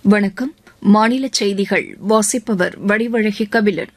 வணக்கம் மாநில செய்திகள் வாசிப்பவர் வடிவழகி கபிலன்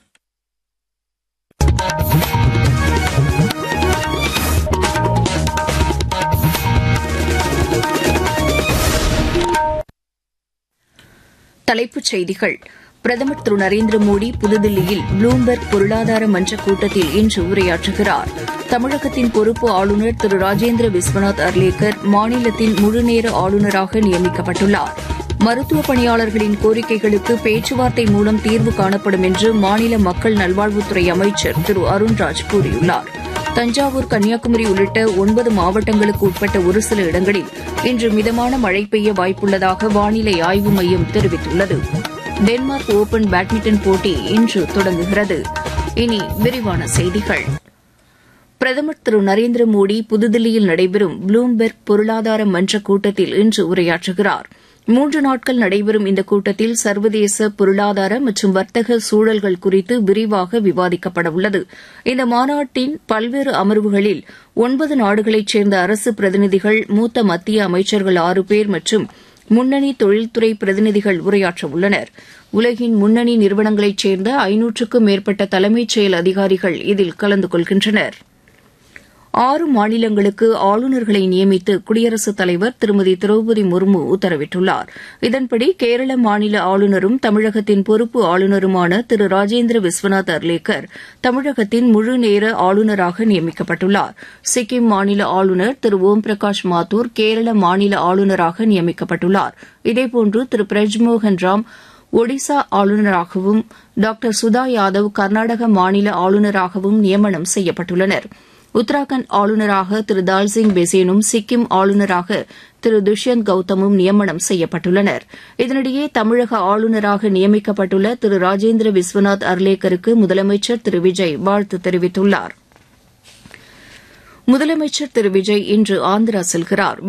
தலைப்புச் செய்திகள் பிரதமர் திரு நரேந்திர மோடி புதுதில்லியில் ப்ளூம்பெர்க் பொருளாதார மன்ற கூட்டத்தில் இன்று உரையாற்றுகிறார் தமிழகத்தின் பொறுப்பு ஆளுநர் திரு ராஜேந்திர விஸ்வநாத் அர்லேக்கர் மாநிலத்தின் முழுநேர ஆளுநராக நியமிக்கப்பட்டுள்ளார் மருத்துவ பணியாளர்களின் கோரிக்கைகளுக்கு பேச்சுவார்த்தை மூலம் தீர்வு காணப்படும் என்று மாநில மக்கள் நல்வாழ்வுத்துறை அமைச்சர் திரு அருண்ராஜ் கூறியுள்ளார் தஞ்சாவூர் கன்னியாகுமரி உள்ளிட்ட ஒன்பது மாவட்டங்களுக்கு உட்பட்ட ஒரு சில இடங்களில் இன்று மிதமான மழை பெய்ய வாய்ப்புள்ளதாக வானிலை ஆய்வு மையம் தெரிவித்துள்ளது டென்மார்க் ஒபன் பேட்மிண்டன் போட்டி இன்று தொடங்குகிறது இனி விரிவான செய்திகள் பிரதமர் திரு நரேந்திர மோடி புதுதில்லியில் நடைபெறும் ப்ளூம்பெர்க் பொருளாதார மன்ற கூட்டத்தில் இன்று உரையாற்றுகிறார் மூன்று நாட்கள் நடைபெறும் இந்த கூட்டத்தில் சர்வதேச பொருளாதார மற்றும் வர்த்தக சூழல்கள் குறித்து விரிவாக விவாதிக்கப்பட உள்ளது இந்த மாநாட்டின் பல்வேறு அமர்வுகளில் ஒன்பது நாடுகளைச் சேர்ந்த அரசு பிரதிநிதிகள் மூத்த மத்திய அமைச்சர்கள் ஆறு பேர் மற்றும் முன்னணி தொழில்துறை பிரதிநிதிகள் உரையாற்ற உள்ளனர் உலகின் முன்னணி நிறுவனங்களைச் சேர்ந்த ஐநூற்றுக்கும் மேற்பட்ட தலைமைச் செயல் அதிகாரிகள் இதில் கலந்து கொள்கின்றனா் ஆறு மாநிலங்களுக்கு ஆளுநர்களை நியமித்து குடியரசுத் தலைவர் திருமதி திரௌபதி முர்மு உத்தரவிட்டுள்ளார் இதன்படி கேரள மாநில ஆளுநரும் தமிழகத்தின் பொறுப்பு ஆளுநருமான திரு ராஜேந்திர விஸ்வநாத் அர்லேக்கர் தமிழகத்தின் முழு நேர ஆளுநராக நியமிக்கப்பட்டுள்ளார் சிக்கிம் மாநில ஆளுநர் திரு ஓம் பிரகாஷ் மாத்தூர் கேரள மாநில ஆளுநராக நியமிக்கப்பட்டுள்ளார் இதேபோன்று திரு பிரஜ்மோகன் ராம் ஒடிசா ஆளுநராகவும் டாக்டர் சுதா யாதவ் கர்நாடக மாநில ஆளுநராகவும் நியமனம் செய்யப்பட்டுள்ளனா் உத்தராகண்ட் ஆளுநராக திரு தால்சிங் பெசேனும் சிக்கிம் ஆளுநராக திரு துஷ்யந்த் கௌதமும் நியமனம் செய்யப்பட்டுள்ளனர் இதனிடையே தமிழக ஆளுநராக நியமிக்கப்பட்டுள்ள திரு ராஜேந்திர விஸ்வநாத் அர்லேக்கருக்கு முதலமைச்சர் திரு விஜய் வாழ்த்து தெரிவித்துள்ளார் முதலமைச்சர் திரு விஜய் இன்று ஆந்திரா செல்கிறார்